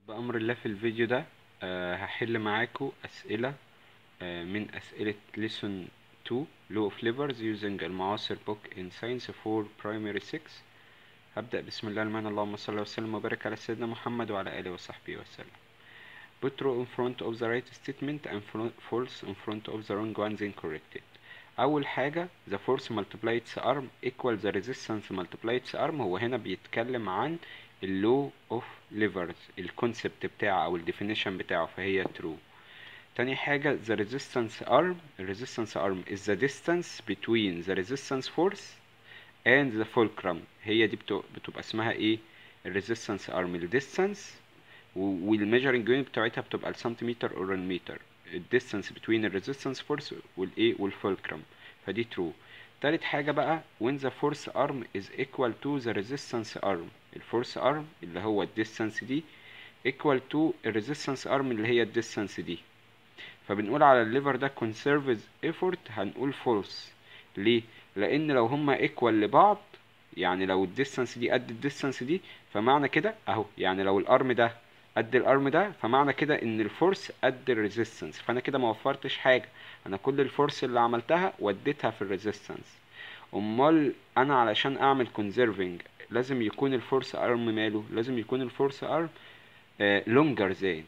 بأمر الله في الفيديو ده آه، هحل معاكم أسئلة آه، من أسئلة lesson 2 law of levers using المعاصر book in science for primary 6 هبدأ بسم الله الرحمن اللهم صل وسلم وبارك على سيدنا محمد وعلى آله وصحبه وسلم Put true in front of the right statement and fro- false in front of the wrong ones incorrected أول حاجة the force multiplied the arm equal the resistance multiplied the arm هو هنا بيتكلم عن اللو اوف ليفرز الكونسبت بتاعه او الديفينيشن بتاعه فهي true تاني حاجة the resistance arm resistance arm is the distance between the resistance force and the fulcrum هي دي بتو- بتبقى اسمها ايه الريزيستنس ارم الديستانس والميجرنج يونت بتاعتها بتبقى السنتيمتر اور المتر الديستانس بين الريزيستنس فورس والايه والفولكرم فدي ترو تالت حاجة بقى when the force arm is equal to the resistance arm الفورس arm اللي هو الديستانس دي equal to الريزيستنس arm اللي هي الديستانس دي فبنقول على الليفر ده conserves effort هنقول false ليه لان لو هما ايكوال لبعض يعني لو الديستانس دي قد الديستانس دي فمعنى كده اهو يعني لو الارم ده قد الارم ده فمعنى كده ان الفورس قد الريزيستنس فانا كده ما وفرتش حاجه انا كل الفورس اللي عملتها وديتها في الريزيستنس امال انا علشان اعمل كونزرفنج لازم يكون الفورس ارم ماله لازم يكون الفورس ارم لونجر زين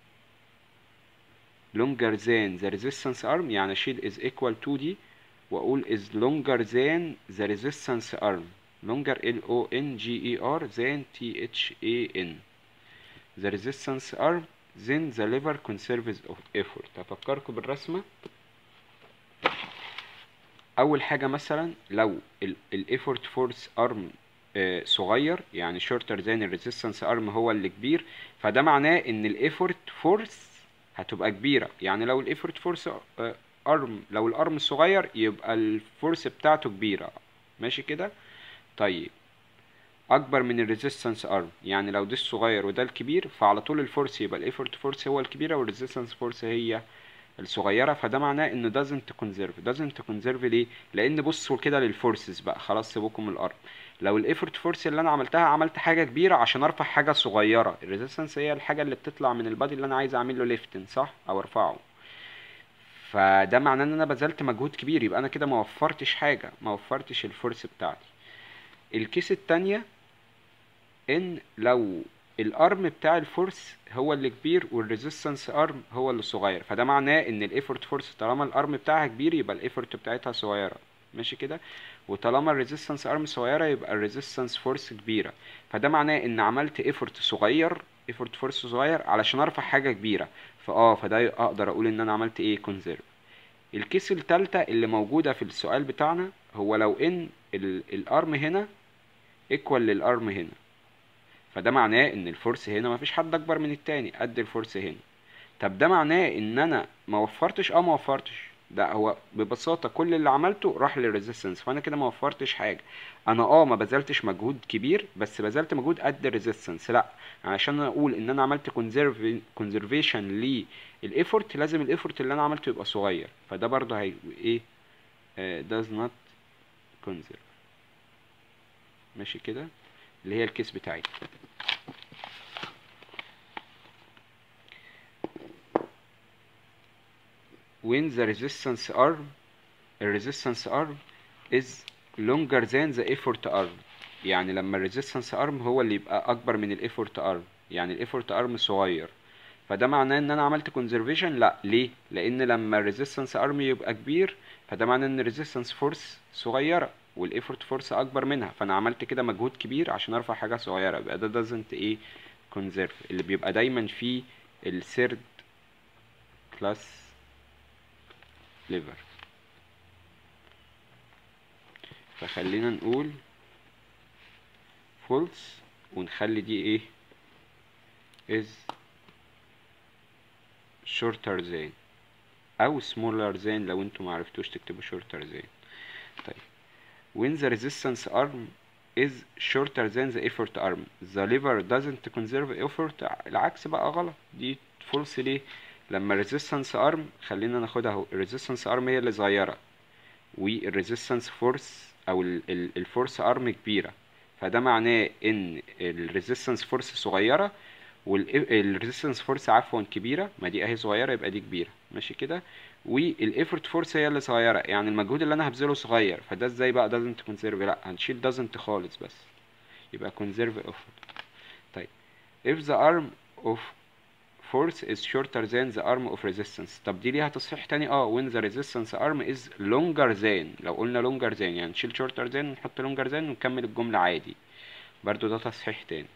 longer than the resistance arm يعني اشيل is equal to دي واقول is longer than the resistance arm longer L O N G E R than T H A N the resistance arm then the lever conserves of effort هفكركم بالرسمة أول حاجة مثلا لو ال ال effort force arm آه، صغير يعني shorter than ال resistance arm هو اللي كبير فده معناه إن ال effort force هتبقى كبيرة يعني لو ال effort force آه، arm لو الارم صغير يبقى الفورس بتاعته كبيرة ماشي كده طيب اكبر من الريزيستنس ارم يعني لو ده الصغير وده الكبير فعلى طول الفورس يبقى الايفورت فورس هو الكبيرة والريزيستنس فورس هي الصغيرة فده معناه انه doesn't conserve doesn't conserve ليه لان بصوا كده للفورسز بقى خلاص سيبوكم من الارم لو الايفورت فورس اللي انا عملتها عملت حاجة كبيرة عشان ارفع حاجة صغيرة الريزيستنس هي الحاجة اللي بتطلع من البادي اللي انا عايز اعمل له ليفتن صح او ارفعه فده معناه ان انا بذلت مجهود كبير يبقى انا كده ما وفرتش حاجه ما وفرتش الفورس بتاعتي الكيس التانية ان لو الارم بتاع الفورس هو اللي كبير والريزيستنس ارم هو اللي صغير فده معناه ان الايفورت فورس طالما الارم بتاعها كبير يبقى الايفورت بتاعتها صغيره ماشي كده وطالما الريزيستنس ارم صغيره يبقى الريزيستنس فورس كبيره فده معناه ان عملت ايفورت صغير ايفورت فورس صغير علشان ارفع حاجه كبيره فاه فده اقدر اقول ان انا عملت ايه كونزيرف الكيس التالتة اللي موجودة في السؤال بتاعنا هو لو ان ال- الارم هنا ايكوال للارم هنا فده معناه ان الفورس هنا مفيش حد اكبر من التاني قد الفورس هنا طب ده معناه ان انا ما وفرتش اه ما وفرتش ده هو ببساطة كل اللي عملته راح للريزيستنس فانا كده ما وفرتش حاجة انا اه ما بذلتش مجهود كبير بس بذلت مجهود قد الريزيستنس لا عشان اقول ان انا عملت كونزرفيشن للايفورت لازم الايفورت اللي انا عملته يبقى صغير فده برضه هي ايه آه، does not conserve ماشي كده اللي هي الكيس بتاعتي when the resistance arm الريزيستنس arm is longer than the effort arm يعني لما الريزيستنس arm هو اللي يبقى اكبر من الايفورت arm يعني الايفورت arm صغير فده معناه ان انا عملت conservation لا ليه لان لما الريزيستنس arm يبقى كبير فده معناه ان الريزيستنس فورس صغيره والايفورت فورس اكبر منها فانا عملت كده مجهود كبير عشان ارفع حاجه صغيره يبقى ده doesn't ايه conserve اللي بيبقى دايما فيه الثيرد كلاس ليفر فخلينا نقول false ونخلي دي ايه is shorter than او smaller than لو انتوا معرفتوش تكتبوا shorter than طيب when the resistance arm is shorter than the effort arm the lever doesn't conserve effort العكس بقى غلط دي false ليه لما resistance arm خلينا ناخدها اهو resistance arm هي اللي صغيرة والresistance force او الفورس ارم كبيرة فده معناه ان الريزيستنس فورس صغيرة والريزيستنس فورس عفوا كبيره ما دي اهي صغيره يبقى دي كبيره ماشي كده والايفورت فورس هي اللي صغيره يعني المجهود اللي انا هبذله صغير فده ازاي بقى doesn't conserve لا هنشيل doesn't خالص بس يبقى conserve effort طيب if the arm of force is shorter than the arm of resistance طب دي ليها تصحيح تاني اه when the resistance arm is longer than لو قلنا longer than يعني نشيل shorter than ونحط longer than ونكمل الجملة عادي برضو ده تصحيح تاني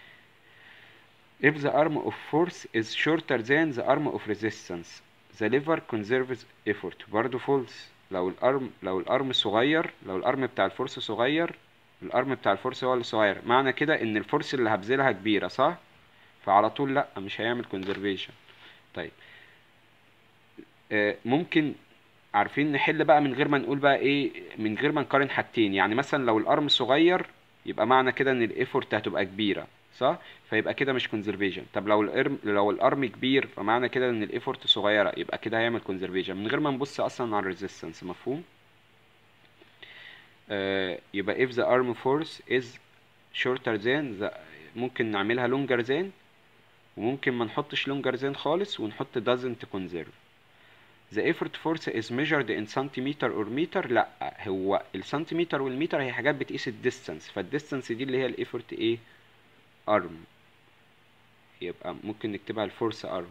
if the arm of force is shorter than the arm of resistance the lever conserves effort برضو false لو الارم لو الارم صغير لو الارم بتاع الفورس صغير الارم بتاع الفورس هو اللي صغير معنى كده ان الفورس اللي هبذلها كبيرة صح فعلى طول لا مش هيعمل conservation طيب آه ممكن عارفين نحل بقى من غير ما نقول بقى ايه من غير ما نقارن حاجتين يعني مثلا لو الارم صغير يبقى معنى كده ان الايفورت هتبقى كبيره صح فيبقى كده مش كونزرفيشن طب لو الارم لو الارم كبير فمعنى كده ان الايفورت صغيره يبقى كده هيعمل كونزرفيشن من غير ما نبص اصلا على الريزيستنس مفهوم آه يبقى if the arm force is shorter than the ممكن نعملها longer than وممكن ما نحطش longer than خالص ونحط doesn't conserve the effort force is measured in centimeter or meter لا هو السنتيمتر والمتر هي حاجات بتقيس الديستانس فالديستانس دي اللي هي الايفورت ايه arm يبقى ممكن نكتبها الفورس arm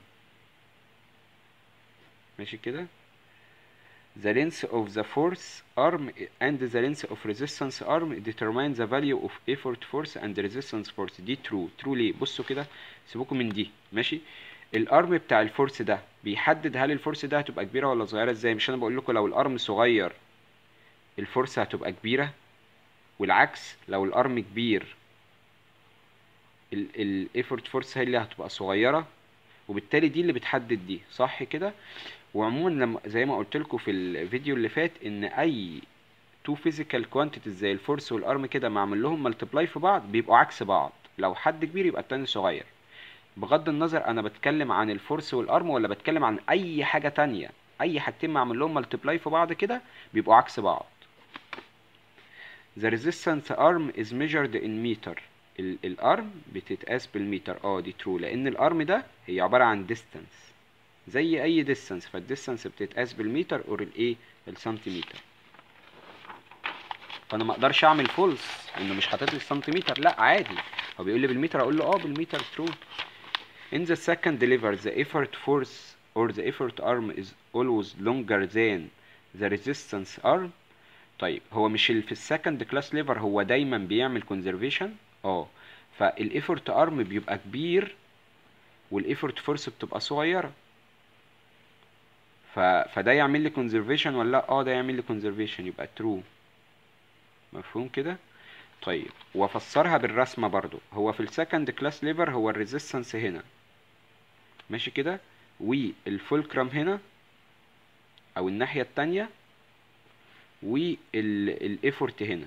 ماشي كده the length of the force arm and the length of resistance arm determine the value of effort force and resistance force دي true true ليه بصوا كده سيبوكم من دي ماشي الارم بتاع الفورس ده بيحدد هل الفورس ده هتبقى كبيره ولا صغيره ازاي مش انا بقول لكم لو الارم صغير الفورس هتبقى كبيره والعكس لو الارم كبير الايفورت فورس هي اللي هتبقى صغيره وبالتالي دي اللي بتحدد دي صح كده وعموما لما زي ما قلت لكم في الفيديو اللي فات ان اي تو فيزيكال كوانتيتيز زي الفورس والارم كده معمول لهم ملتبلاي في بعض بيبقوا عكس بعض لو حد كبير يبقى التاني صغير بغض النظر انا بتكلم عن الفورس والارم ولا بتكلم عن اي حاجه تانية اي حاجتين معمول لهم ملتبلاي في بعض كده بيبقوا عكس بعض the resistance arm is measured in meter الارم بتتقاس بالمتر اه دي ترو لان الارم ده هي عباره عن distance زي اي distance فالديستانس بتتقاس بالمتر اور الايه السنتيمتر فانا ما اقدرش اعمل فولس انه مش حاطط لي السنتيمتر لا عادي هو بيقول لي بالمتر اقول له اه بالمتر ترو in the second lever the effort force or the effort arm is always longer than the resistance arm طيب هو مش في السكند كلاس ليفر هو دايما بيعمل كونزرفيشن اه فالايفورت ارم بيبقى كبير والايفورت فورس بتبقى صغيره ف... فده يعمل لي كونزرفيشن ولا لا اه ده يعمل لي كونزرفيشن يبقى ترو مفهوم كده طيب وافسرها بالرسمه برضو هو في السكند كلاس ليفر هو الريزيستنس هنا ماشي كده والفولكرم هنا او الناحيه التانية والايفورت هنا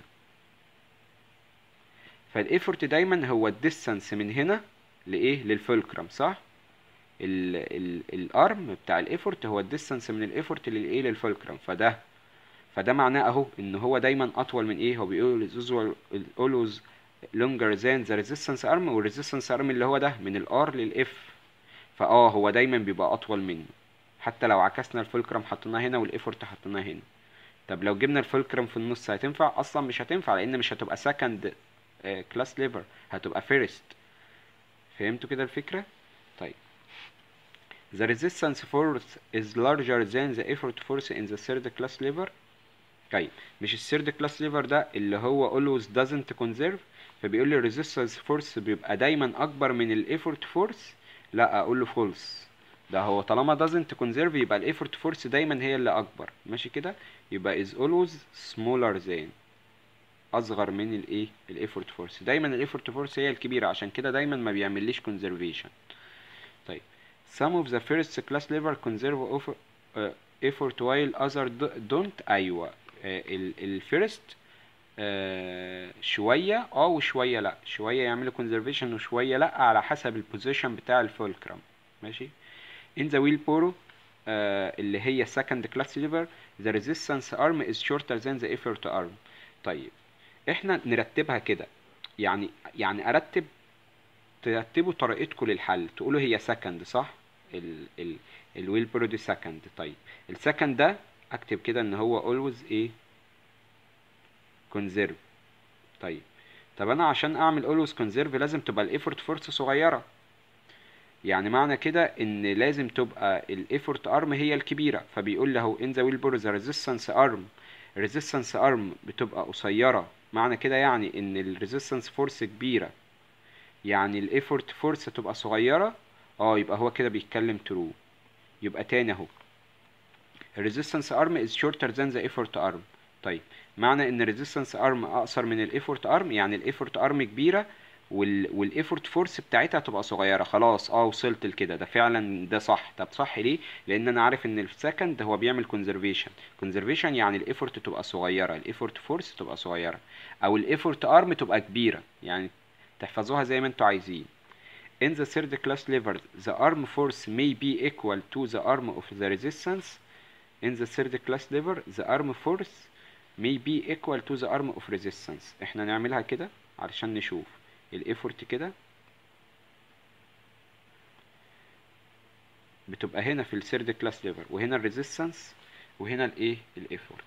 فالايفورت دايما هو الديستانس من هنا لايه للفولكرم صح ال ال الارم بتاع الايفورت هو الديستانس من الايفورت للايه للفولكرم فده فده معناه اهو ان هو دايما اطول من ايه هو بيقول always longer than the resistance arm والresistance arm اللي هو ده من الار للاف فاه هو دايما بيبقى اطول منه حتى لو عكسنا الفولكرم حطيناه هنا والايفورت حطيناه هنا طب لو جبنا الفولكرم في النص هتنفع اصلا مش هتنفع لان مش هتبقى سكند كلاس ليفر هتبقى فيرست فهمتوا كده الفكره طيب the resistance force is larger than the effort force in the third class lever طيب مش الثيرد كلاس ليفر ده اللي هو always doesn't conserve فبيقول لي resistance force بيبقى دايما اكبر من الايفورت فورس لا اقول له false ده هو طالما doesn't conserve يبقى الايفورت فورس دايما هي اللي اكبر ماشي كده يبقى is always smaller than اصغر من الايه الايفورت فورس دايما الايفورت فورس هي الكبيره عشان كده دايما ما بيعمليش conservation طيب some of the first class lever conserve offer, uh, effort while other don't ايوه الفيرست آه شويه اه وشويه لا شويه يعملوا conservation وشويه لا على حسب البوزيشن بتاع الفولكرم ماشي in the wheel poro آه اللي هي second class lever the resistance arm is shorter than the effort arm طيب احنا نرتبها كده يعني يعني ارتب ترتبوا طريقتكم للحل تقولوا هي سكند صح ال ال الويل برو دي سكند طيب السكند ده اكتب كده ان هو always ايه كونزيرف طيب طب انا عشان اعمل always كونزيرف لازم تبقى الايفورت فورس صغيره يعني معنى كده ان لازم تبقى الايفورت ارم هي الكبيره فبيقول له ان ذا ويل برو ذا ريزيستنس ارم الريزيستنس ارم بتبقى قصيره معنى كده يعني ان الريزيستنس فورس كبيره يعني الايفورت فورس تبقى صغيره اه يبقى هو كده بيتكلم ترو يبقى تاني اهو الريزيستنس ارم از شورتر ذان ذا ايفورت ارم طيب معنى ان الريزيستنس ارم اقصر من الايفورت ارم يعني الايفورت ارم كبيره وال والايفورت فورس بتاعتها تبقى صغيره خلاص اه وصلت لكده ده فعلا ده صح طب صح ليه لان انا عارف ان السكند هو بيعمل كونزرفيشن كونزرفيشن يعني الايفورت تبقى صغيره الايفورت فورس تبقى صغيره او الايفورت ارم تبقى كبيره يعني تحفظوها زي ما انتوا عايزين In the third class lever, the arm force may be equal to the arm of the resistance. In the third class lever, the arm force may be equal to the arm of resistance. احنا نعملها كده علشان نشوف الايفورت كده بتبقى هنا في الثيرد كلاس ليفر وهنا الريزيستنس وهنا الايه الايفورت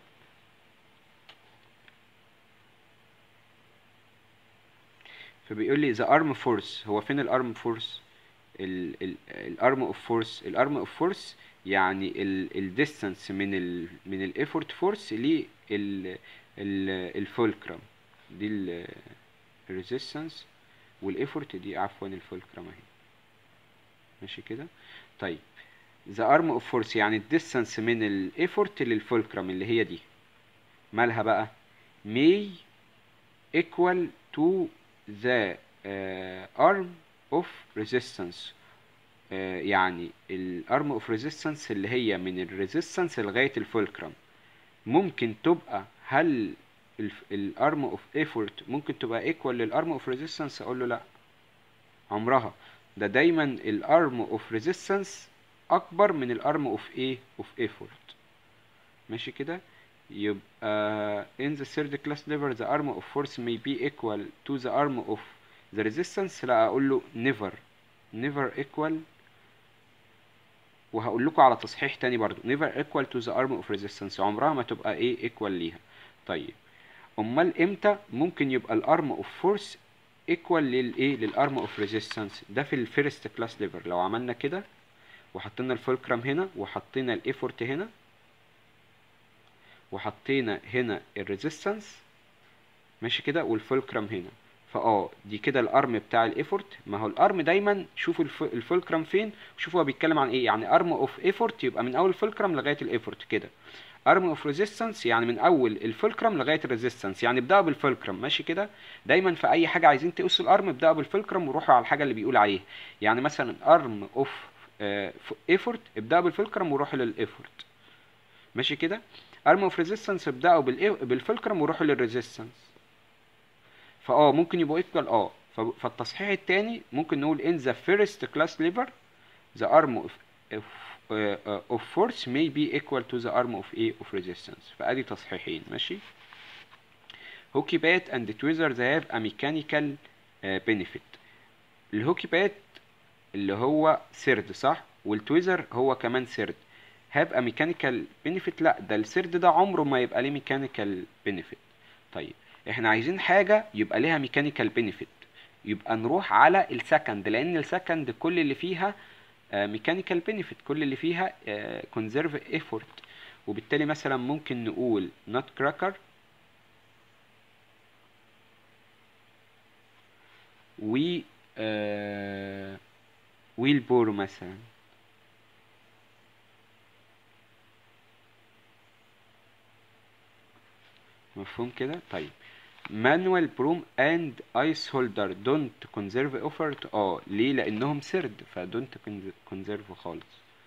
فبيقول لي the arm force هو فين الارم فورس الارم اوف فورس الارم اوف فورس يعني الديستانس من ال من الايفورت فورس لل الفولكرم دي الريزيستنس والايفورت دي عفوا الفولكرم اهي ماشي كده طيب the arm of force يعني الديستانس من الايفورت للفولكرم اللي هي دي مالها بقى may equal to the uh, arm of resistance uh, يعني الارم اوف ريزيستنس اللي هي من الريزيستنس لغايه الفولكرم ممكن تبقى هل الارم اوف ايفورت ممكن تبقى ايكوال للارم اوف ريزيستنس اقول له لا عمرها ده دايما الارم اوف ريزيستنس اكبر من الارم اوف ايه اوف ايفورت ماشي كده يبقى in the third class lever the arm of force may be equal to the arm of the resistance لا اقول له never never equal وهقول لكم على تصحيح تاني برضو never equal to the arm of resistance عمرها ما تبقى ايه equal ليها طيب امال امتى ممكن يبقى الارم اوف فورس ايكوال للايه للارم اوف ريزيستنس ده في الفيرست كلاس ليفر لو عملنا كده وحطينا الفولكرم هنا وحطينا الايفورت هنا وحطينا هنا الريزيستنس ماشي كده والفولكرم هنا فاه دي كده الارم بتاع الايفورت ما هو الارم دايما شوفوا الفولكرم فين شوفوا هو بيتكلم عن ايه يعني ارم اوف ايفورت يبقى من اول الفولكرم لغايه الايفورت كده ارم اوف ريزيستنس يعني من اول الفولكرم لغايه الريزيستنس يعني ابداوا بالفولكرم ماشي كده دايما في اي حاجه عايزين تقيسوا الارم ابداوا بالفولكرم وروحوا على الحاجه اللي بيقول عليها يعني مثلا ارم اوف ايفورت ابداوا بالفولكرم وروحوا للايفورت ماشي كده ارم اوف ريزيستنس ابداوا بالفولكرم وروحوا للريزيستنس فاه ممكن يبقوا ايكوال اه فالتصحيح الثاني ممكن نقول in the first class lever the arm of, of uh, of force may be equal to the arm of A of resistance فادي تصحيحين ماشي هوكي بات and tweezers have a mechanical uh, benefit الهوكي بات اللي هو سرد صح والتويزر هو كمان سرد have a mechanical benefit لا ده السرد ده عمره ما يبقى ليه mechanical benefit طيب احنا عايزين حاجة يبقى ليها mechanical benefit يبقى نروح على السكند لان السكند كل اللي فيها ميكانيكال بينيفيت كل اللي فيها كونزرف ايفورت وبالتالي مثلا ممكن نقول نوت كراكر و ويل بور مثلا مفهوم كده طيب مانوال بروم اند ايس هولدر دونت كونزرف اوفرت اه ليه لانهم سرد فدونت كونزرف خالص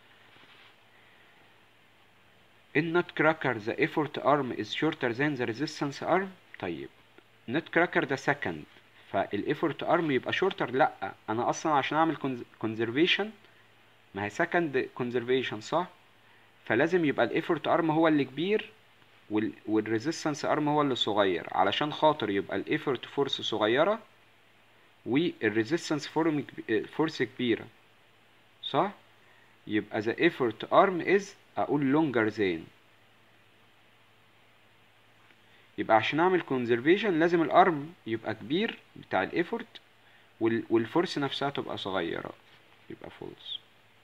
in nutcracker the effort arm is shorter than the resistance arm طيب nutcracker ده second فالايفورت ارم يبقى شورتر لا انا اصلا عشان اعمل كونزرفيشن ما هي سكند كونزرفيشن صح فلازم يبقى الايفورت ارم هو اللي كبير والريزيستنس ارم هو اللي صغير علشان خاطر يبقى الايفورت فورس صغيره والريزيستنس فورم فورس كبيرة صح يبقى the effort arm is اقول longer than يبقى عشان اعمل conservation لازم الارم يبقى كبير بتاع الايفورت والفورس نفسها تبقى صغيرة يبقى false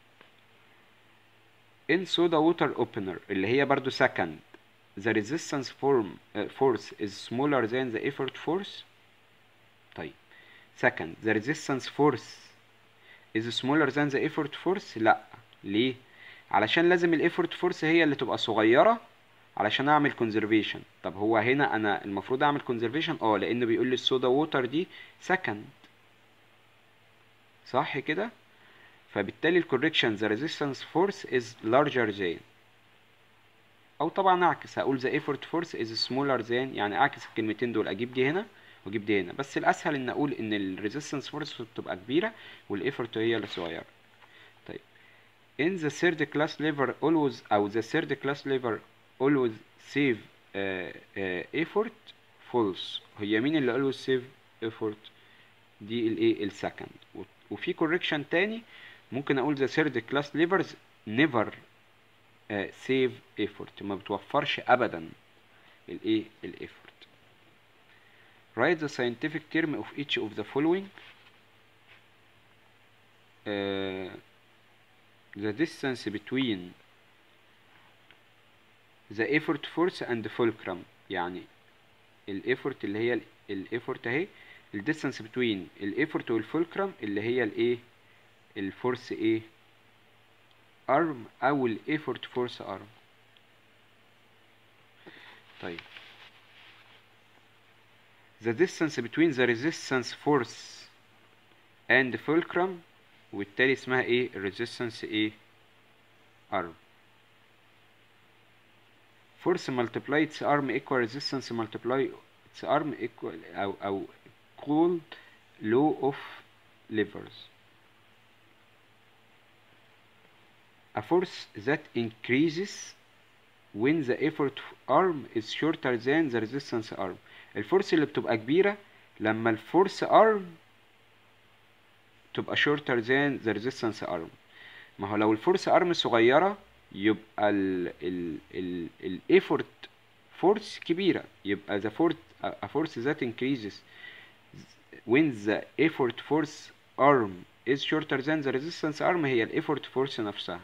in soda water opener اللي هي برضو second the resistance form uh, force is smaller than the effort force طيب second the resistance force is smaller than the effort force لا ليه علشان لازم الايفورت فورس هي اللي تبقى صغيرة علشان اعمل conservation طب هو هنا انا المفروض اعمل conservation اه لانه بيقول لي الصودا ووتر دي second صح كده فبالتالي الكوريكشن the resistance force is larger than او طبعا اعكس هقول the effort force is smaller than يعني اعكس الكلمتين دول اجيب دي هنا واجيب دي هنا بس الاسهل ان اقول ان الريزيستنس فورس بتبقى كبيره والايفورت هي اللي صغيره طيب in the third class lever always او the third class lever always save uh, uh, effort false هي مين اللي always save effort دي الايه السكند وفي correction تاني ممكن اقول the third class levers never uh, save effort ما بتوفرش ابدا الايه الايفورت write the scientific term of each of the following uh, the distance between the effort force and fulcrum يعني الايفورت اللي هي الايفورت اهي الديستانس بتوين الايفورت والفولكرم اللي هي الايه الفورس ايه ارم او الايفورت فورس ارم طيب the distance between the resistance force and fulcrum وبالتالي اسمها ايه resistance ايه arm force multiply its arm equal resistance multiply its arm equal او او called law of levers a force that increases when the effort arm is shorter than the resistance arm الفورس اللي بتبقى كبيرة لما الفورس arm تبقى shorter than the resistance arm ما هو لو الفورس arm صغيرة يبقى ال ال ال ال effort force كبيرة يبقى the force a force that increases when the effort force arm is shorter than the resistance arm هي ال effort force نفسها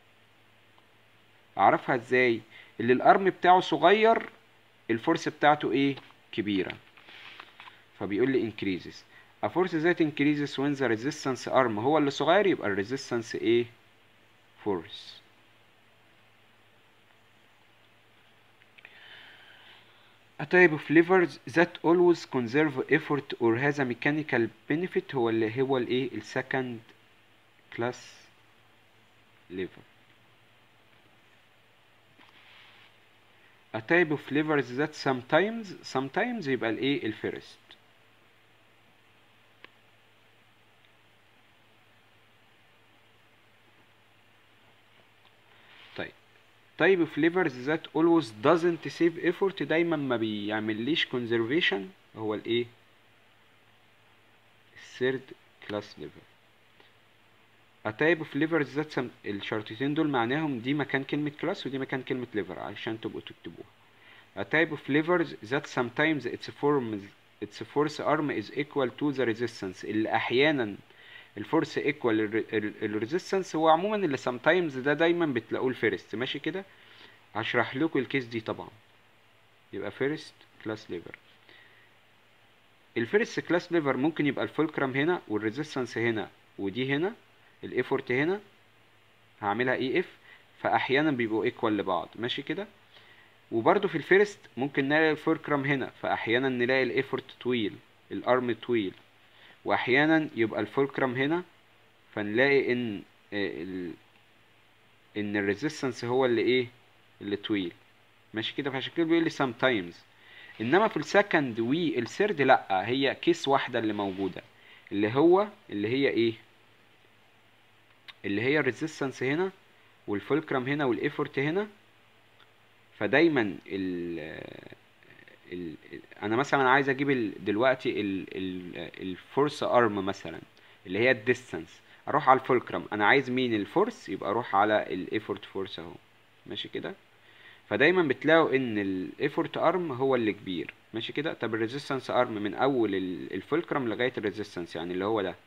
اعرفها ازاي اللي الارم بتاعه صغير الفورس بتاعته ايه كبيرة فبيقول لي increases a force that increases when the resistance arm هو اللي صغير يبقى ال resistance ايه force A type of levers that always conserve effort or has a mechanical benefit هو اللي هو الايه ال second class lever A type of levers that sometimes sometimes يبقى الايه الفيرست طيب type of levers that always doesn't save effort دايما ما بيعمليش conservation هو الايه third class lever A type of levers that some الشرطتين دول معناهم دي مكان كلمة class ودي مكان كلمة lever عشان تبقوا تكتبوها A type of levers that sometimes its form its force arm is equal to the resistance اللي أحيانا الفورس equal الريزيستنس هو عموما اللي sometimes ده دايما بتلاقوه الفيرست ماشي كده هشرح لكم الكيس دي طبعا يبقى فيرست كلاس ليفر الفيرست كلاس ليفر ممكن يبقى الفولكرم هنا والريزيستنس هنا ودي هنا الايفورت هنا هعملها اي اف فاحيانا بيبقوا ايكوال لبعض ماشي كده وبرده في الفيرست ممكن نلاقي الفولكرم هنا فاحيانا نلاقي الايفورت طويل الارم طويل واحيانا يبقى الفولكرم هنا فنلاقي ان ال... ان الريزيستنس هو اللي ايه اللي طويل ماشي كده فعشان كده بيقول لي sometimes انما في السكند والثيرد لا هي كيس واحده اللي موجوده اللي هو اللي هي ايه اللي هي الريزيستنس هنا والفولكرم هنا والايفورت هنا فدايما ال ال ال انا مثلا عايز اجيب ال دلوقتي الفورس ارم مثلا اللي هي الديستانس اروح على الفولكرم انا عايز مين الفورس يبقى اروح على الايفورت فورس اهو ماشي كده فدايما بتلاقوا ان الايفورت ارم هو اللي كبير ماشي كده طب الريزيستنس ارم من اول ال- الفولكرم لغايه الريزيستنس يعني اللي هو ده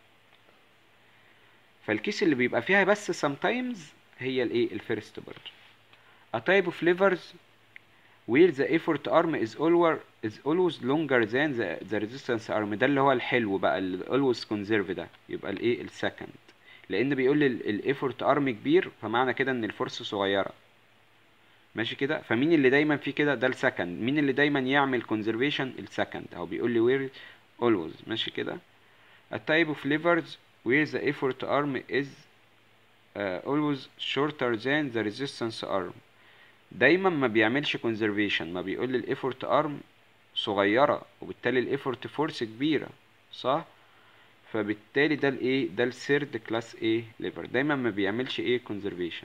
فالكيس اللي بيبقى فيها بس sometimes هي الايه الفيرست برضه a type of levers where the effort arm is always is always longer than the, the resistance arm ده اللي هو الحلو بقى اللي always conserve ده يبقى الايه السكند لان بيقول لي الايفورت ارم كبير فمعنى كده ان الفورس صغيره ماشي كده فمين اللي دايما في كده ده السكند مين اللي دايما يعمل كونزرفيشن السكند اهو بيقول لي وير always ماشي كده a type of levers where the effort arm is uh, always shorter than the resistance arm دايما ما بيعملش conservation ما بيقول لي الايفورت ارم صغيره وبالتالي الايفورت فورس كبيره صح فبالتالي ده الايه ده الثيرد كلاس ايه ليفر دايما ما بيعملش ايه conservation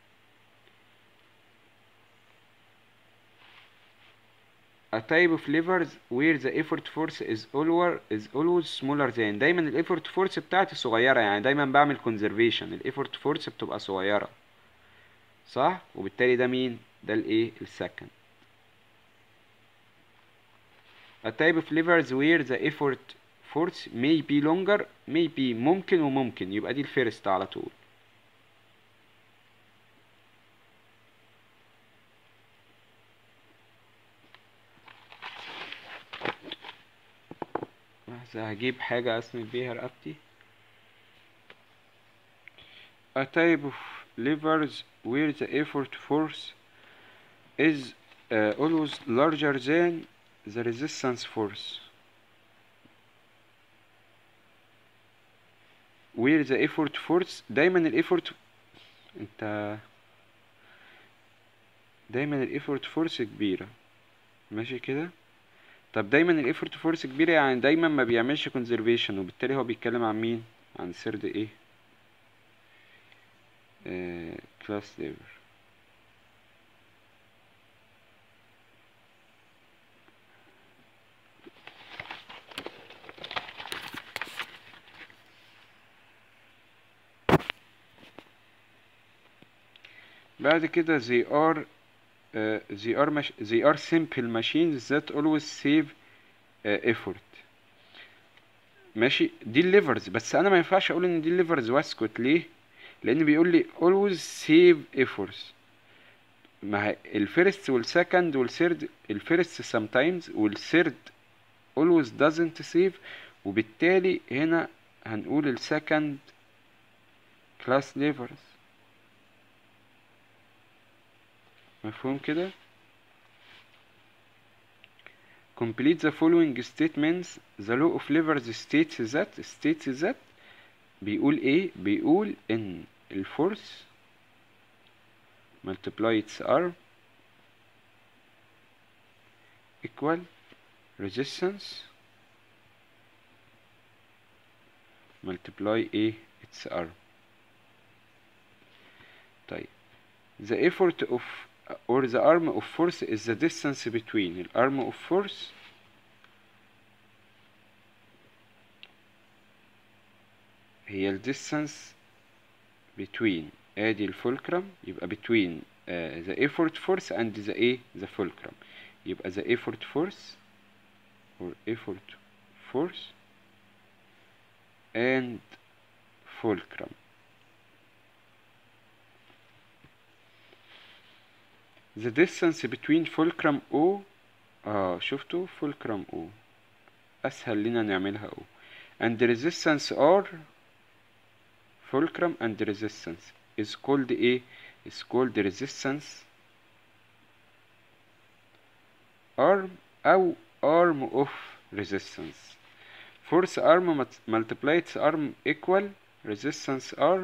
a type of levers where the effort force is always is always smaller than دايما الايفورت فورس بتاعتي صغيرة يعني دايما بعمل conservation الايفورت فورس بتبقى صغيرة صح وبالتالي ده مين ده الايه السكند a type of levers where the effort force may be longer may be ممكن وممكن يبقى دي الفيرست على طول لحظة هجيب حاجة أسند بيها رقبتي A type of levers where the effort force is uh, always larger than the resistance force where the effort force دايما الايفورت انت دايما الايفورت فورس كبيرة ماشي كده طب دايما الايفورت فورس كبيرة يعني دايما ما بيعملش كونزرفيشن وبالتالي هو بيتكلم عن مين عن سرد ايه كلاس ليفر بعد كده they are uh, they are mach they are simple machines that always save uh, effort ماشي دي الليفرز بس انا ما ينفعش اقول ان دي الليفرز واسكت ليه لان بيقول لي always save efforts ما هي الفيرست والسكند والثيرد الفيرست sometimes والثيرد always doesn't save وبالتالي هنا هنقول السكند كلاس ليفرز مفهوم كده complete the following statements the law of levers states that states that بيقول ايه بيقول ان الفورس multiply its arm equal resistance multiply ايه its arm طيب the effort of or the arm of force is the distance between the arm of force هي ال distance between ادي الفولكرم يبقى between uh, the effort force and the a the fulcrum يبقى the effort force or effort force and fulcrum the distance between fulcrum O اه شفتوا fulcrum O اسهل لنا نعملها O and the resistance R fulcrum and resistance is called A is called resistance arm أو arm of resistance force arm multiplied arm equal resistance arm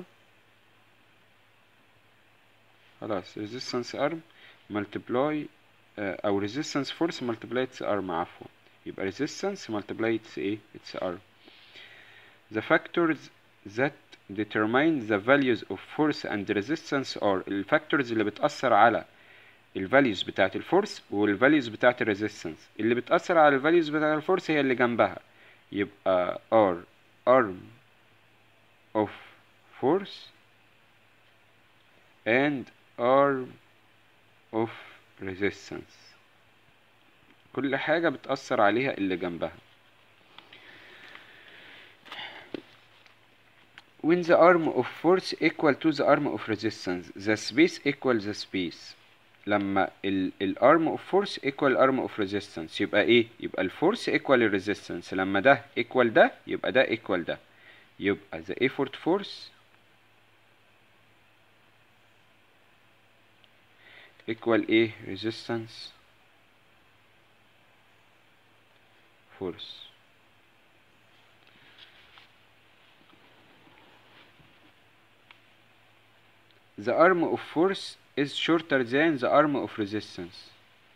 خلاص resistance arm multiply uh, أو resistance force multiplied its arm عفوا يبقى resistance multiplied its ايه its arm the factors that determine the values of force and resistance are الفاكتورز اللي بتأثر على الفاليوز بتاعت الفورس والفاليوز بتاعت الريزيستنس اللي بتأثر على الفاليوز بتاعت الفورس هي اللي جنبها يبقى R arm of force and arm of resistance كل حاجة بتأثر عليها اللي جنبها when the arm of force equal to the arm of resistance the space equal the space لما ال ال arm of force equal arm of resistance يبقى ايه يبقى الفورس equal ال resistance لما ده equal ده يبقى ده equal ده يبقى the effort force equal ايه resistance force the arm of force is shorter than the arm of resistance.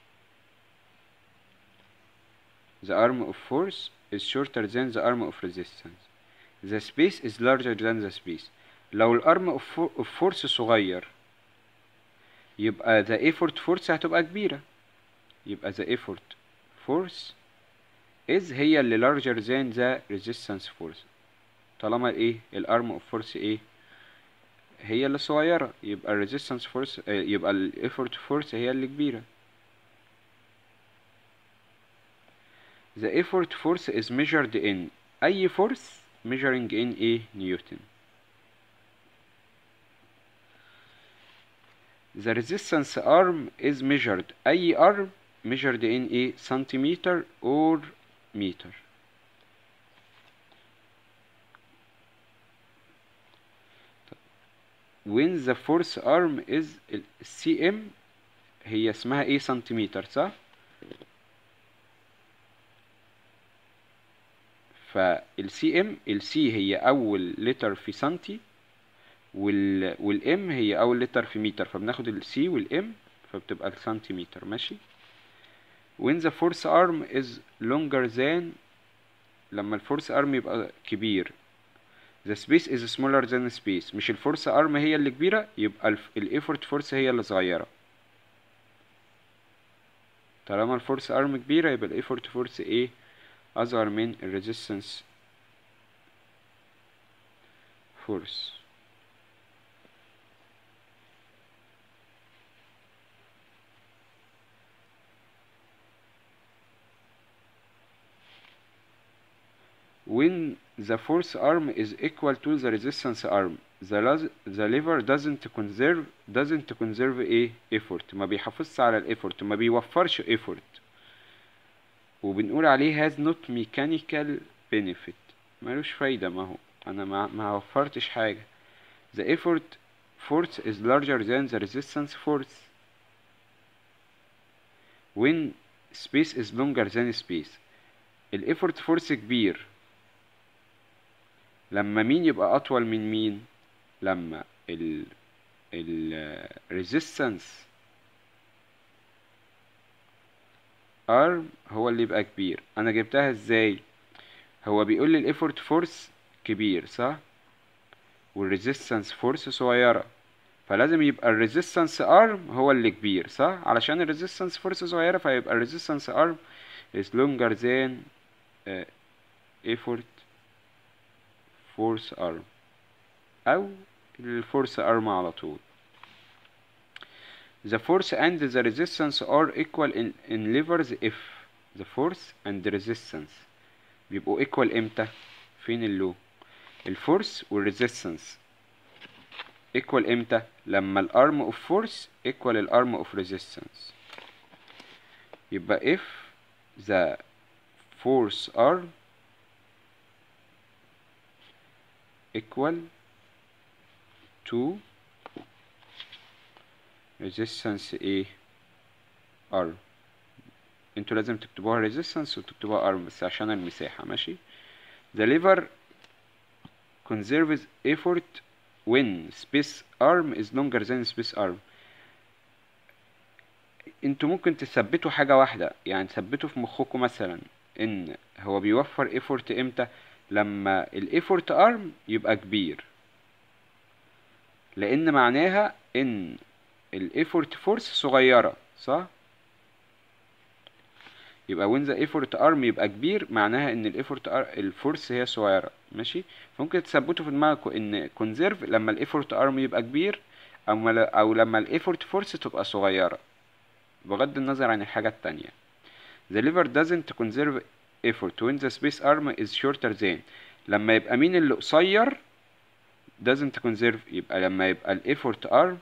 The arm of force is shorter than the arm of resistance. The space is larger than the space. لو الارم of, for of force صغير يبقى the effort force هتبقى كبيرة يبقى the effort force is هي اللي larger than the resistance force طالما ايه الارم of force ايه هي اللي صغيرة يبقى ال resistance force يبقى ال effort force هي اللي كبيرة the effort force is measured in أي force measuring in ايه نيوتن the resistance arm is measured أي arm measured in ايه centimeter or meter when the force arm is cm هي اسمها ايه سنتيمتر صح فالسي ام السي هي اول لتر في سنتي وال والام هي اول لتر في متر فبناخد السي والام فبتبقى السنتيمتر ماشي when the force arm is longer than لما الفورس ارم يبقى كبير the space is smaller than space مش الفورس ارم هي اللي كبيرة يبقى الايفورت فورس هي اللي صغيرة طالما الفورس ارم كبيرة يبقى الايفورت فورس ايه اصغر من الريزيستنس فورس when the force arm is equal to the resistance arm the, the lever doesn't conserve doesn't conserve ايه effort ما بيحافظش على الايفورت ما بيوفرش effort وبنقول عليه has not mechanical benefit ملوش فايدة ما هو انا ما, ما وفرتش حاجة the effort force is larger than the resistance force when space is longer than space الايفورت فورس كبير لما مين يبقى اطول من مين لما ال ال resistance arm هو اللي يبقى كبير انا جبتها ازاي هو بيقول لي الايفورت فورس كبير صح والريزيستنس فورس صغيرة فلازم يبقى الريزيستنس ارم هو اللي كبير صح علشان الريزيستنس فورس صغيرة فيبقى الريزيستنس ارم is longer than uh, effort force arm أو الفورس arm على طول the force and the resistance are equal in, in levers if the force and the resistance بيبقوا equal امتى فين اللو الفورس والريزيستنس equal امتى لما الارم of force equal الارم of resistance يبقى if the force arm equal to resistance ايه R انتوا لازم تكتبوها resistance وتكتبوها R بس عشان المساحة ماشي the lever conserves effort when space arm is longer than space arm انتوا ممكن تثبتوا حاجة واحدة يعني تثبتوا في مخكم مثلا ان هو بيوفر effort امتى لما الايفورت ارم يبقى كبير لان معناها ان الايفورت فورس صغيرة صح يبقى when the effort arm يبقى كبير معناها ان الافورت الفورس هي صغيرة ماشي فممكن تثبتوا في دماغكم ان conserve لما الافورت arm يبقى كبير او مل- او لما الافورت فورس تبقى صغيرة بغض النظر عن الحاجة التانية the lever doesn't conserve effort when the space arm is shorter than لما يبقى مين اللي قصير doesn't conserve يبقى لما يبقى الافورت arm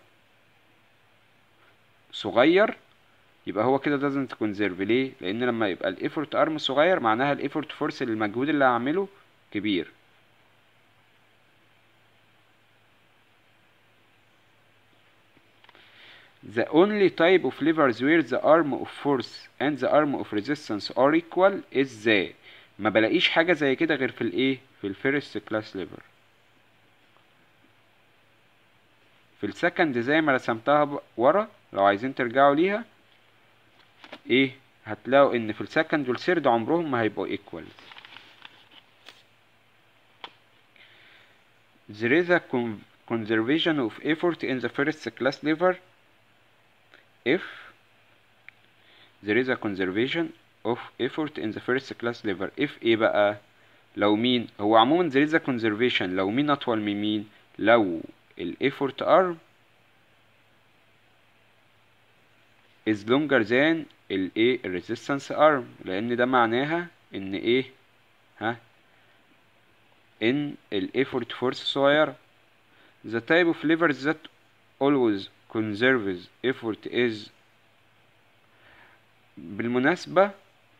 صغير يبقى هو كده doesn't conserve ليه لان لما يبقى الافورت arm صغير معناها الافورت فورس المجهود اللي هعمله كبير The only type of levers where the arm of force and the arm of resistance are equal is the ما بلاقيش حاجة زي كده غير في الايه في الفيرست كلاس ليفر في السكند زي ما رسمتها ب- ورا لو عايزين ترجعوا ليها ايه هتلاقوا ان في السكند والثيرد عمرهم ما هيبقوا equal there is a con- conservation of effort in the first class lever if there is a conservation of effort in the first class lever if ايه بقى لو مين هو عموما there is a conservation لو مين اطول من مين لو ال effort arm is longer than ال ايه ال resistance arm لان ده معناها ان ايه ها ان ال effort force صغيرة the type of levers that always conserves effort is بالمناسبة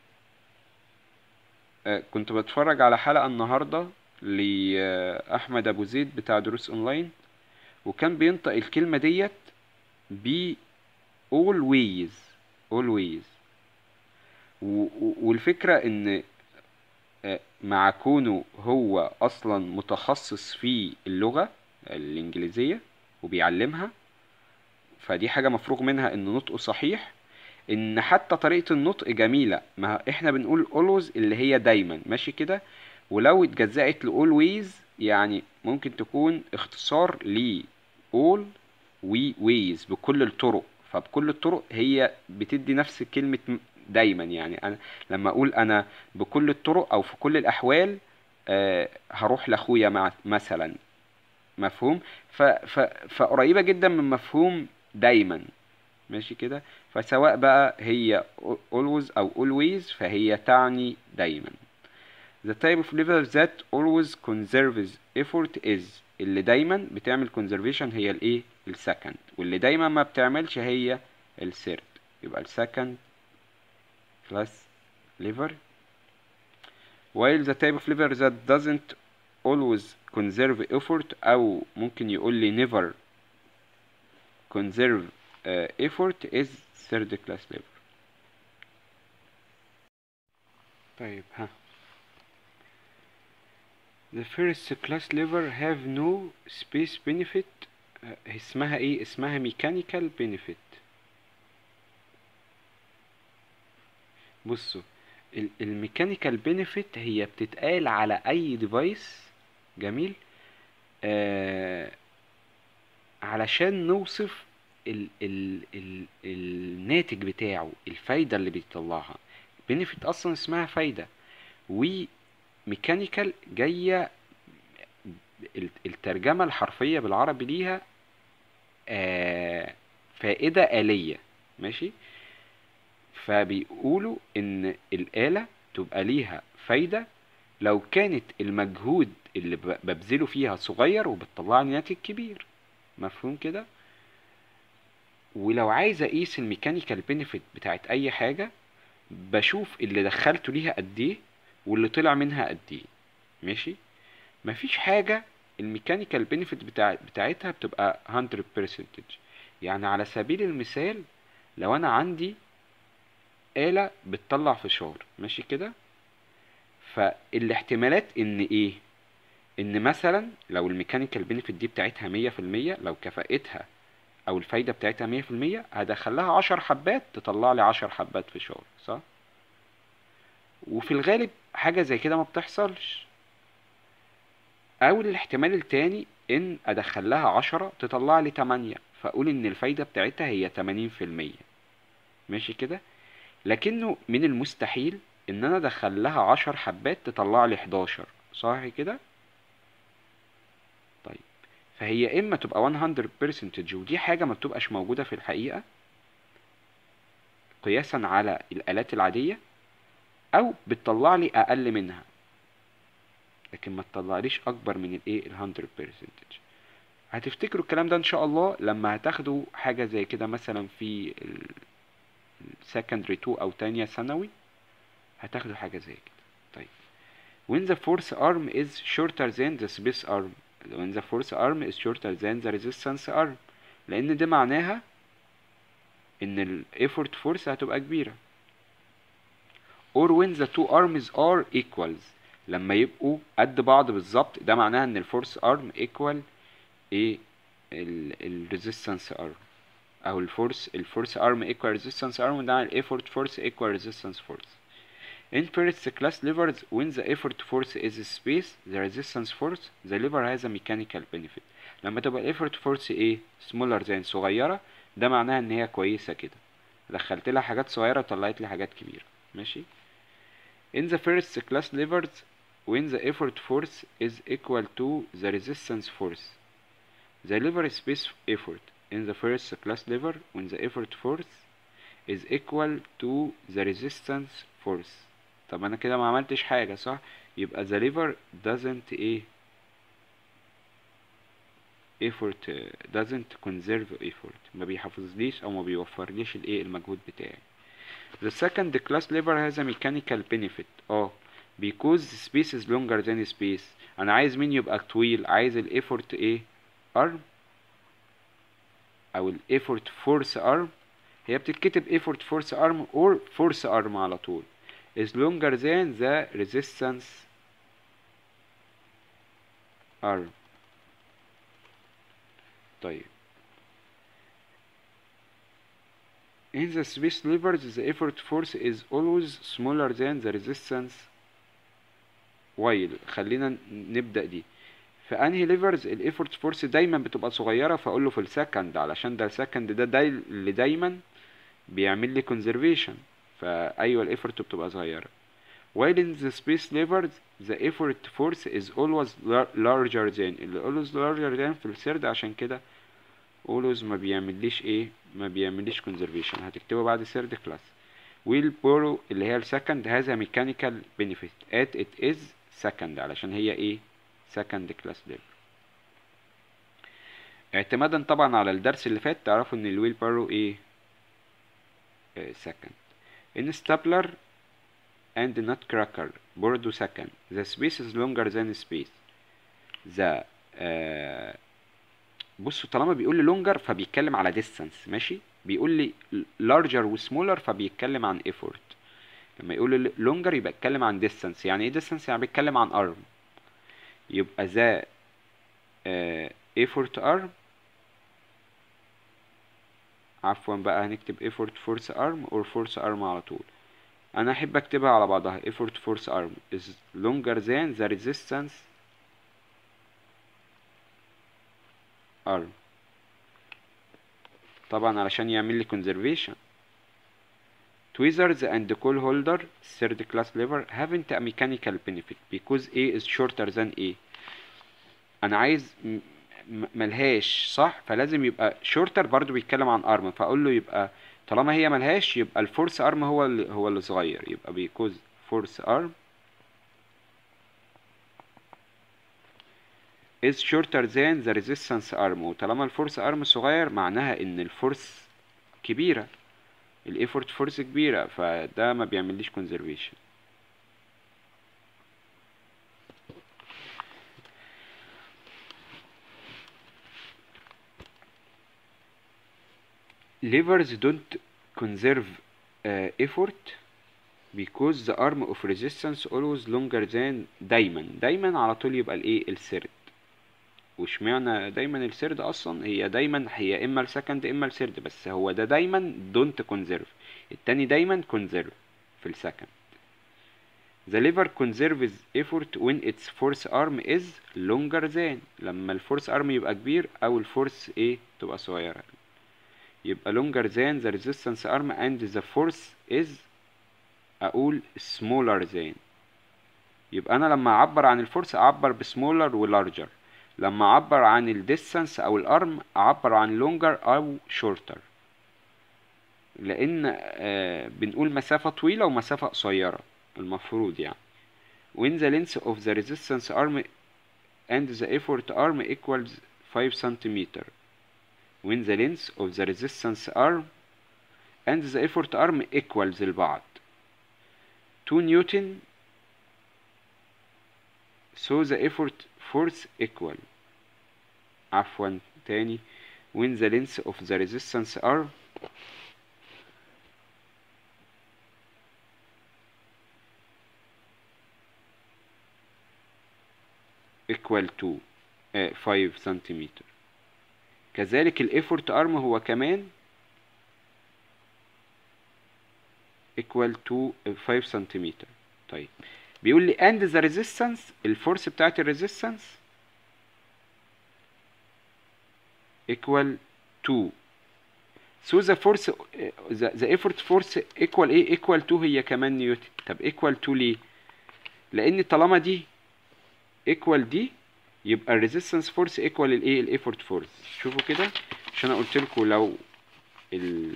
آه، كنت بتفرج على حلقة النهاردة لأحمد أبو زيد بتاع دروس أونلاين وكان بينطق الكلمة ديت ب always always و- و- والفكرة إن آه، مع كونه هو أصلا متخصص في اللغة الإنجليزية وبيعلمها فدي حاجة مفروغ منها إن نطقه صحيح إن حتى طريقة النطق جميلة ما إحنا بنقول always اللي هي دايما ماشي كده ولو اتجزأت ل always يعني ممكن تكون اختصار ل all we ways بكل الطرق فبكل الطرق هي بتدي نفس كلمة م- دايما يعني أنا لما أقول أنا بكل الطرق أو في كل الأحوال آه، هروح لأخويا مع مثلا مفهوم ف... ف... فقريبة جدا من مفهوم دايما ماشي كده فسواء بقى هي always أو always فهي تعني دايما The type of lever that always conserves effort is اللي دايما بتعمل conservation هي الايه السكند واللي دايما ما بتعملش هي الثيرد يبقى السكند class lever while the type of lever that doesn't always conserve effort أو ممكن يقول لي never conserve uh, effort is third class lever طيب ها The first class lever have no space benefit آه، اسمها ايه اسمها mechanical benefit بصوا الميكانيكال بينيفيت هي بتتقال على اي ديفايس جميل آه علشان نوصف ال ال ال الناتج بتاعه الفايدة اللي بيطلعها بينيفيت اصلا اسمها فايدة وميكانيكال جاية ال- الترجمة الحرفية بالعربي ليها آه فائدة آلية ماشي فبيقولوا ان الآلة تبقى ليها فايدة لو كانت المجهود اللي ب- ببذله فيها صغير وبتطلع لي ناتج كبير مفهوم كده ولو عايز اقيس الميكانيكال بينيفيت بتاعت اي حاجة بشوف اللي دخلته ليها قد ايه واللي طلع منها قد ايه ماشي مفيش حاجة الميكانيكال بينيفيت بتاع بتاعتها بتبقى 100% يعني على سبيل المثال لو انا عندي آلة بتطلع فشار ماشي كده فالاحتمالات ان ايه ان مثلا لو الميكانيكال بينيفيت دي بتاعتها مية في المية لو كفاءتها او الفايدة بتاعتها مية في المية هدخلها عشر حبات تطلع لي عشر حبات فشار صح وفي الغالب حاجة زي كده ما بتحصلش او الاحتمال التاني ان ادخلها عشرة تطلع لي تمانية فاقول ان الفايدة بتاعتها هي تمانين في المية ماشي كده لكنه من المستحيل ان انا ادخل لها عشر حبات تطلع لي 11 صح كده طيب فهي اما تبقى 100% ودي حاجة ما بتبقاش موجودة في الحقيقة قياسا على الآلات العادية او بتطلع لي اقل منها لكن ما تطلعليش اكبر من الايه ال 100% هتفتكروا الكلام ده ان شاء الله لما هتاخدوا حاجة زي كده مثلا في secondary 2 او تانية ثانوي هتاخدوا حاجة زي كده طيب when the force arm is shorter than the space arm when the force arm is shorter than the resistance arm لان ده معناها ان ال effort force هتبقى كبيرة or when the two arms are equals لما يبقوا قد بعض بالظبط ده معناها ان الفورس ارم equal ايه الريزيستنس ارم او الفورس الفورس ارم equal resistance arm وده ال effort force equal resistance force in first class levers when the effort force is space the resistance force the lever has a mechanical benefit لما تبقى ال effort force ايه smaller than صغيرة ده معناها ان هي كويسة كده دخلت لها حاجات صغيرة وطلعت لي حاجات كبيرة ماشي in the first class levers when the effort force is equal to the resistance force the lever space effort in the first class lever when the effort force is equal to the resistance force طب انا كده ما عملتش حاجة صح يبقى the lever doesn't ايه effort doesn't conserve effort ما بيحافظليش او ما بيوفرليش الايه المجهود بتاعي the second class lever has a mechanical benefit اه because space is longer than space انا عايز مين يبقى طويل عايز الايفورت ايه arm او الايفورت فورس arm هي بتتكتب effort force arm or force arm على طول is longer than the resistance arm طيب in the space levers the effort force is always smaller than the resistance while خلينا نبدأ دي في انهي ليفرز الايفورت فورس دايما بتبقى صغيره فاقول له في السكند علشان ده السكند ده داي اللي دايما بيعمل لي كونزرفيشن فايوه الايفورت بتبقى صغيره while in the space levers the effort force is always larger than اللي always larger than في السرد عشان كده always ما بيعمليش ايه ما بيعمليش conservation هتكتبه بعد سرد كلاس will borrow اللي هي السكند has a mechanical benefit at it is second علشان هي ايه second class level اعتمادا طبعا على الدرس اللي فات تعرفوا ان الويل بارو ايه آه second in stapler and nutcracker برضو second the space is longer than space the آه بصوا طالما بيقول لي longer فبيتكلم على distance ماشي بيقول لي larger و smaller فبيتكلم عن effort لما يقول لي longer يبقى يتكلم عن distance يعني ايه distance يعني بيتكلم عن arm يبقى ذا آه effort arm عفوا بقى هنكتب effort force arm or force arm على طول انا احب اكتبها على بعضها effort force arm is longer than the resistance arm طبعا علشان يعمل لي conservation tweezers and coil holder third class lever haven't a mechanical benefit because A is shorter than A انا عايز ملهاش صح فلازم يبقى shorter برضو بيتكلم عن arm فاقول له يبقى طالما هي ملهاش يبقى الفورس arm هو اللي هو اللي صغير يبقى because force arm is shorter than the resistance arm وطالما الفورس arm صغير معناها ان الفورس كبيره الايفورت فورس كبيرة فده ما بيعمليش conservation levers don't conserve uh, effort because the arm of resistance always longer than دايما دايما على طول يبقى الايه السرد واشمعنى دايما السرد اصلا هي دايما هي اما السكند اما السرد بس هو ده دايما دونت كونزيرف التاني دايما كونزيرف في السكند The lever conserves effort when its force arm is longer than لما الفورس arm يبقى كبير او الفورس ايه تبقى صغيرة يبقى longer than the resistance arm and the force is اقول smaller than يبقى انا لما اعبر عن الفورس اعبر بسمولر ولارجر لما اعبر عن الديستانس او الارم اعبر عن لونجر او شورتر لان آه بنقول مسافة طويلة ومسافة قصيرة المفروض يعني when the length of the resistance arm and the effort arm equals 5 centimeter when the length of the resistance arm and the effort arm equals البعض 2 نيوتن so the effort force equal عفوا تاني when the length of the resistance arm equal to uh, 5 سنتيمتر كذلك الافورت ارم هو كمان equal to 5 سنتيمتر طيب بيقول لي and the resistance الفورس بتاعت الريزيستنس equal to so the force the, the effort force equal ايه equal to هي كمان نيوتن طب equal to ليه لان طالما دي equal دي يبقى الريزيستنس فورس ايكوال الايه الايفورت فورس شوفوا كده عشان انا قلت لكم لو ال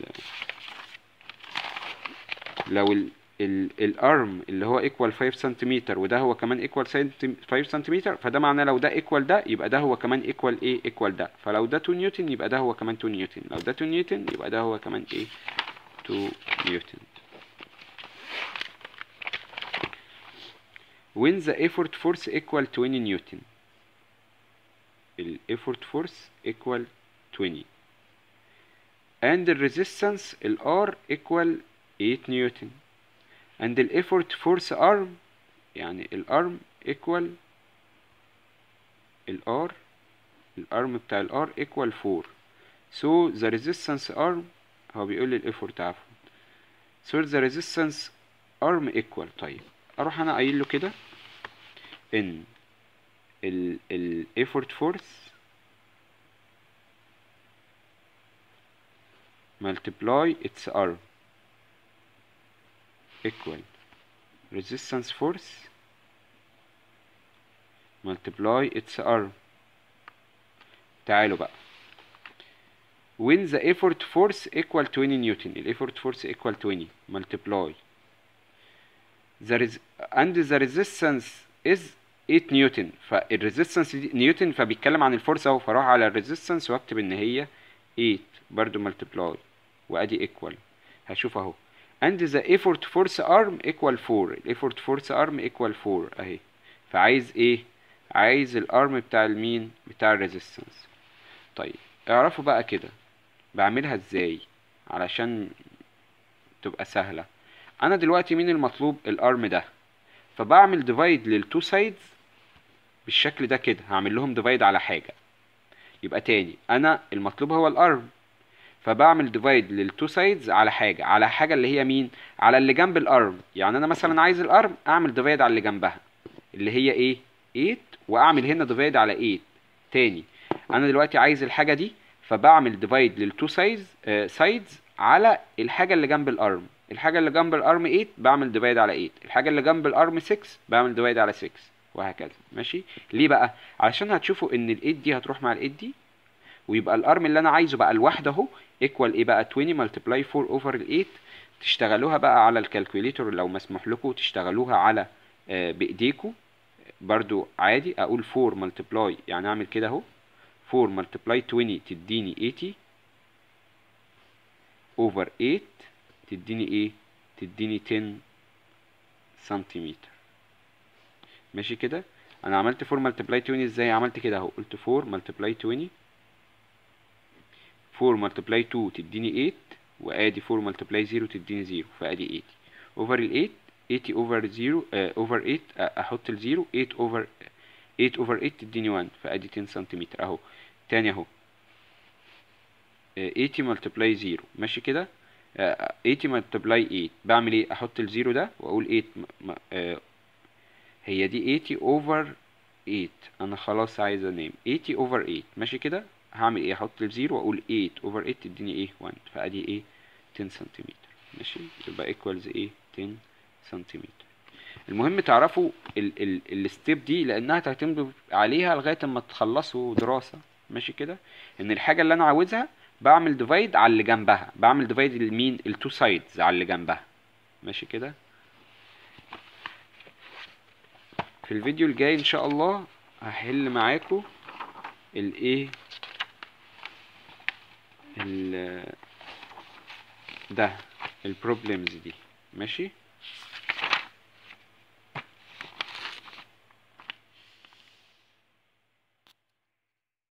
لو ال ال الارم اللي هو ايكوال 5 سنتيمتر وده هو كمان ايكوال 5 سنتيمتر فده معناه لو ده ايكوال ده يبقى ده هو كمان ايكوال ايه ايكوال ده فلو ده 2 نيوتن يبقى ده هو كمان 2 نيوتن لو ده 2 نيوتن يبقى ده هو كمان ايه 2 نيوتن when the effort force equal 20 نيوتن ال effort force equal 20 and the resistance ال R equal 8 نيوتن and ال effort force arm يعني ال arm equal ال R ال arm بتاع ال R equal 4 so the resistance arm هو بيقول لي ال effort عفوا so the resistance arm equal طيب اروح انا قايل له كده ان ال ال effort force multiply its arm equal resistance force multiply its arm تعالوا بقى when the effort force equal 20 نيوتن ال effort force equal 20 multiply the res and the resistance is 8 نيوتن فالريزيستنس نيوتن فبيتكلم عن الفورس اهو فاروح على الريزيستنس واكتب ان هي 8 برضو ملتبلاي وادي ايكوال هشوف اهو and the effort force arm equal 4 effort force arm equal 4 اهي فعايز ايه عايز الارم بتاع المين بتاع الريزيستنس طيب اعرفوا بقى كده بعملها ازاي علشان تبقى سهلة انا دلوقتي مين المطلوب الارم ده فبعمل ديفايد للتو سايدز بالشكل ده كده هعمل لهم ديفايد على حاجة يبقى تاني انا المطلوب هو الارم فبعمل ديفايد للتو سايدز على حاجة على حاجة اللي هي مين على اللي جنب الارم يعني انا مثلا عايز الارم اعمل ديفايد على اللي جنبها اللي هي ايه 8 واعمل هنا ديفايد على 8 تاني انا دلوقتي عايز الحاجة دي فبعمل ديفايد للتو سايدز سايدز على الحاجة اللي جنب الارم الحاجة اللي جنب الارم 8 بعمل ديفايد على 8 الحاجة اللي جنب الارم 6 بعمل ديفايد على 6 وهكذا ماشي ليه بقى علشان هتشوفوا ان ال 8 دي هتروح مع ال 8 دي ويبقى الارم اللي انا عايزه بقى الواحده اهو ايكوال ايه بقى 20 ملتبلاي 4 اوفر ال 8 تشتغلوها بقى على الكالكوليتور لو مسموح لكم تشتغلوها على آه بايديكم برضو عادي اقول 4 ملتبلاي يعني اعمل كده اهو 4 ملتبلاي 20 تديني 80 اوفر 8 تديني ايه تديني 10 سنتيمتر ماشي كده انا عملت 4 ملتبلاي 20 ازاي عملت كده اهو قلت 4 ملتبلاي 20 4 ملتبلاي 2 تديني 8 وادي 4 ملتبلاي 0 تديني 0 فادي 80 اوفر ال 8 80 اوفر 0 اوفر 8 احط ال 0 8 اوفر 8 اوفر 8 تديني 1 فادي 10 سنتيمتر اهو تاني اهو 80 ملتبلاي 0 ماشي كده 80 ملتبلاي 8 بعمل ايه احط ال 0 ده واقول 8 م... آه هي دي 80 اوفر 8 انا خلاص عايز انام 80 اوفر 8 ماشي كده هعمل ايه هحط الزيرو واقول 8 اوفر 8 تديني ايه 1 فادي ايه 10 سنتيمتر ماشي يبقى ايكوالز ايه 10 سنتيمتر المهم تعرفوا ال ال الستيب دي لانها تعتمدوا عليها لغايه اما تخلصوا دراسه ماشي كده ان الحاجه اللي انا عاوزها بعمل ديفايد على اللي جنبها بعمل ديفايد لمين التو سايدز على اللي جنبها ماشي كده في الفيديو الجاي ان شاء الله هحل معاكم الايه ال ده البروبلمز دي ماشي